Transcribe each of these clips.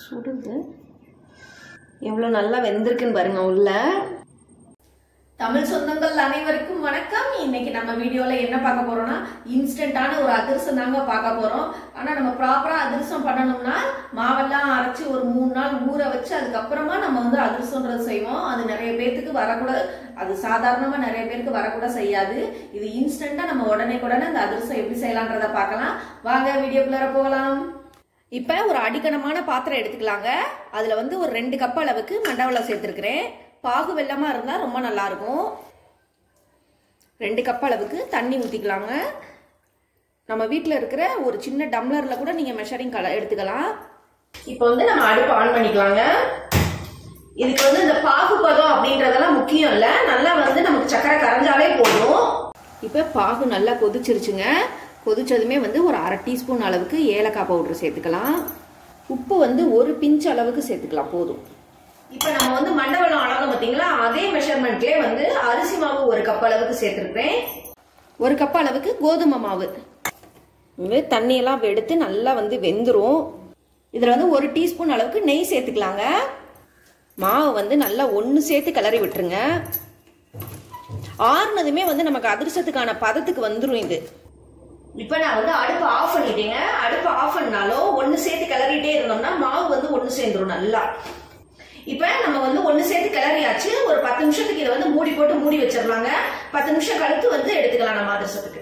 சுடுது எவ்வளோ நல்லா வெந்திருக்குன்னு பாருங்க உள்ள தமிழ் சொந்தங்கள் அனைவருக்கும் வணக்கம் இன்னைக்கு நம்ம வீடியோல என்ன பார்க்க போறோம்னா இன்ஸ்டன்டான ஒரு அதிரசம் தாங்க பார்க்க போறோம் ஆனா நம்ம ப்ராப்பரா அதிரசம் பண்ணணும்னா மாவெல்லாம் அரைச்சு ஒரு மூணு நாள் ஊற வச்சு அதுக்கப்புறமா நம்ம வந்து அதிரசம்ன்றது செய்வோம் அது நிறைய பேர்த்துக்கு வரக்கூட அது சாதாரணமா நிறைய பேருக்கு வரக்கூட செய்யாது இது இன்ஸ்டன்டா நம்ம உடனே உடனே அந்த அதிரசம் எப்படி செய்யலான்றத பார்க்கலாம் வாங்க வீடியோக்குள்ளார போகலாம் இப்போ ஒரு அடிக்கணமான பாத்திரம் எடுத்துக்கலாங்க அதில் வந்து ஒரு ரெண்டு கப் அளவுக்கு மண்டவளம் சேர்த்துருக்கிறேன் பாகு வெள்ளமாக இருந்தால் ரொம்ப நல்லா இருக்கும் ரெண்டு கப் அளவுக்கு தண்ணி ஊற்றிக்கலாங்க நம்ம வீட்டில் இருக்கிற ஒரு சின்ன டம்ளரில் கூட நீங்கள் மெஷரிங் கல எடுத்துக்கலாம் இப்போ வந்து நம்ம அடுப்பு ஆன் பண்ணிக்கலாங்க இதுக்கு வந்து இந்த பாகுபதம் அப்படின்றதெல்லாம் முக்கியம் இல்லை நல்லா வந்து நமக்கு சக்கரை கரைஞ்சாலே போதும் இப்போ பாகு நல்லா கொதிச்சிருச்சுங்க கொதிச்சதுமே வந்து ஒரு அரை டீஸ்பூன் அளவுக்கு ஏலக்காய் பவுடர் சேர்த்துக்கலாம் உப்பு வந்து ஒரு பிஞ்ச் அளவுக்கு சேர்த்துக்கலாம் போதும் இப்போ நம்ம வந்து மண்டவளம் அளவு பார்த்தீங்களா அதே மெஷர்மெண்ட்லேயே வந்து அரிசி மாவு ஒரு கப் அளவுக்கு சேர்த்துருப்பேன் ஒரு கப் அளவுக்கு கோதுமை மாவு இது தண்ணியெல்லாம் எடுத்து நல்லா வந்து வெந்துடும் இதில் வந்து ஒரு டீஸ்பூன் அளவுக்கு நெய் சேர்த்துக்கலாங்க மாவு வந்து நல்லா ஒன்று சேர்த்து கிளறி விட்டுருங்க ஆறுனதுமே வந்து நமக்கு அதிர்ஷ்டத்துக்கான பதத்துக்கு வந்துடும் இது இப்போ நான் வந்து அடுப்பு ஆஃப் பண்ணிட்டேங்க அடுப்பு ஆஃப் பண்ணாலும் ஒன்று சேர்த்து கிளறிட்டே இருந்தோம்னா மாவு வந்து ஒன்று சேர்ந்துடும் நல்லா இப்போ நம்ம வந்து ஒன்று சேர்த்து கிளறியாச்சு ஒரு பத்து நிமிஷத்துக்கு இதை வந்து மூடி போட்டு மூடி வச்சிடலாங்க பத்து நிமிஷம் கழித்து வந்து எடுத்துக்கலாம் நம்ம அதிர்ஷ்டத்துக்கு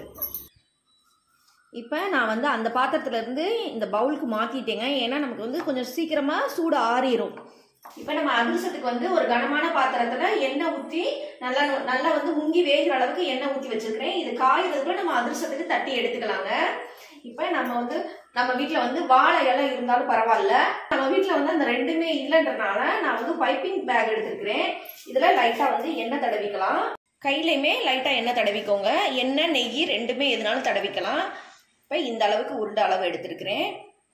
இப்போ நான் வந்து அந்த பாத்திரத்துல இருந்து இந்த பவுலுக்கு மாத்திட்டேங்க ஏன்னா நமக்கு வந்து கொஞ்சம் சீக்கிரமா சூடு ஆறிடும் இப்போ நம்ம அதிர்ஷ்டத்துக்கு வந்து ஒரு கனமான பாத்திரத்துல எண்ணெய் ஊற்றி நல்லா நல்லா வந்து முங்கி வேகிற அளவுக்கு எண்ணெய் ஊற்றி வச்சிருக்கிறேன் இது காய்கிறதுக்குள்ள நம்ம அதிர்ஷ்டத்துக்கு தட்டி எடுத்துக்கலாங்க இப்போ நம்ம வந்து நம்ம வீட்டில் வந்து வாழை இலை இருந்தாலும் பரவாயில்ல நம்ம வீட்டில் வந்து அந்த ரெண்டுமே இல்லைன்றனால நான் வந்து பைப்பிங் பேக் எடுத்திருக்கிறேன் இதில் லைட்டாக வந்து எண்ணெய் தடவிக்கலாம் கையிலையுமே லைட்டாக எண்ணெய் தடவிக்கோங்க எண்ணெய் நெய் ரெண்டுமே எதுனாலும் தடவிக்கலாம் இப்போ இந்த அளவுக்கு உருண்டை அளவு எடுத்திருக்கிறேன்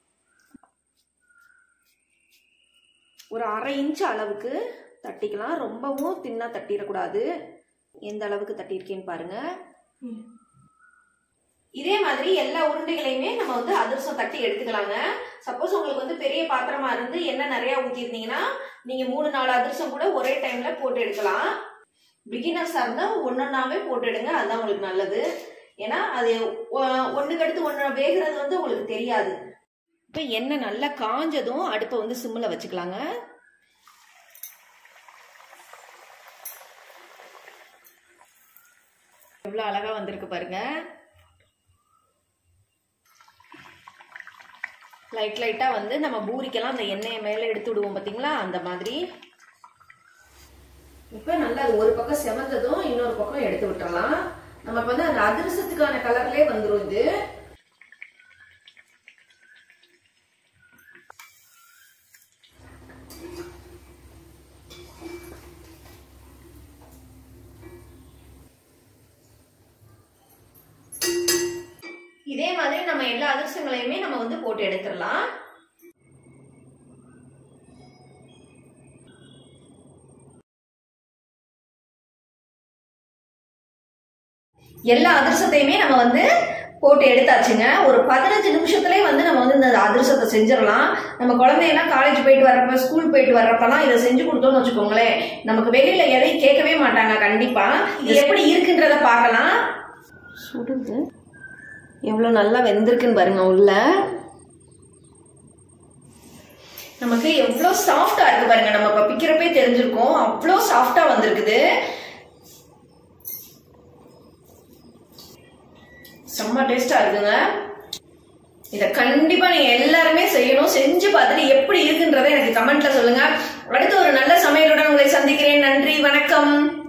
ஒரு அரை இன்ச் அளவுக்கு தட்டிக்கலாம் ரொம்பவும் தின்னா தட்டிடக்கூடாது எந்த அளவுக்கு தட்டியிருக்கேன்னு பாருங்க இதே மாதிரி எல்லா உருண்டைகளையுமே நம்ம வந்து அதிரசம் தட்டி எடுத்துக்கலாங்க சப்போஸ் உங்களுக்கு வந்து பெரிய பாத்திரமா இருந்து எண்ணெய் நிறைய ஊற்றிருந்தீங்கன்னா நீங்க மூணு நாலு அதிரசம் கூட ஒரே டைம்ல போட்டு எடுக்கலாம் பிகினர்ஸா இருந்தா ஒன்னொன்னாவே போட்டு எடுங்க அதுதான் உங்களுக்கு நல்லது ஏன்னா அது ஒண்ணுக்கு அடுத்து ஒன்று வேகிறது வந்து உங்களுக்கு தெரியாது இப்போ எண்ணெய் நல்லா காஞ்சதும் அடுப்பை வந்து சிம்மில் வச்சுக்கலாங்க எவ்வளோ அழகாக வந்திருக்கு பாருங்க லைட் லைட்டாக வந்து நம்ம பூரிக்கெல்லாம் அந்த எண்ணெயை மேலே எடுத்து விடுவோம் பார்த்தீங்களா அந்த மாதிரி இப்போ நல்லா அது ஒரு பக்கம் செவந்ததும் இன்னொரு பக்கம் எடுத்து விட்டுறலாம் நமக்கு வந்து அந்த அதிரசத்துக்கான கலர்லேயே வந்துடும் இது இதே மாதிரி நம்ம எல்லா அதிர்ஷ்டங்களையுமே நம்ம வந்து போட்டு எடுத்துடலாம் எல்லா அதிர்ஷ்டத்தையுமே நம்ம வந்து போட்டு எடுத்தாச்சுங்க ஒரு பதினஞ்சு நிமிஷத்துலேயே வந்து நம்ம வந்து இந்த அதிர்ஷ்டத்தை செஞ்சிடலாம் நம்ம குழந்தையெல்லாம் காலேஜ் போயிட்டு வர்றப்ப ஸ்கூல் போயிட்டு வர்றப்பெல்லாம் இதை செஞ்சு கொடுத்தோம்னு வச்சுக்கோங்களேன் நமக்கு வெளியில எதையும் கேட்கவே மாட்டாங்க கண்டிப்பா இது எப்படி இருக்குன்றத பார்க்கலாம் சுடுது எவ்வளோ நல்லா வெந்திருக்குன்னு பாருங்க உள்ள நமக்கு எவ்வளோ சாஃப்டா இருக்கு பாருங்க நம்ம இப்ப பிக்கிறப்பே தெரிஞ்சிருக்கோம் அவ்வளோ சாஃப்டா வந்திருக்குது செம்ம டேஸ்டா இருக்குங்க இத கண்டிப்பா நீங்க எல்லாருமே செய்யணும் செஞ்சு பார்த்துட்டு எப்படி இருக்குன்றதை எனக்கு கமெண்ட்ல சொல்லுங்க அடுத்து ஒரு நல்ல சமையலுடன் உங்களை சந்திக்கிறேன் நன்றி வணக்கம்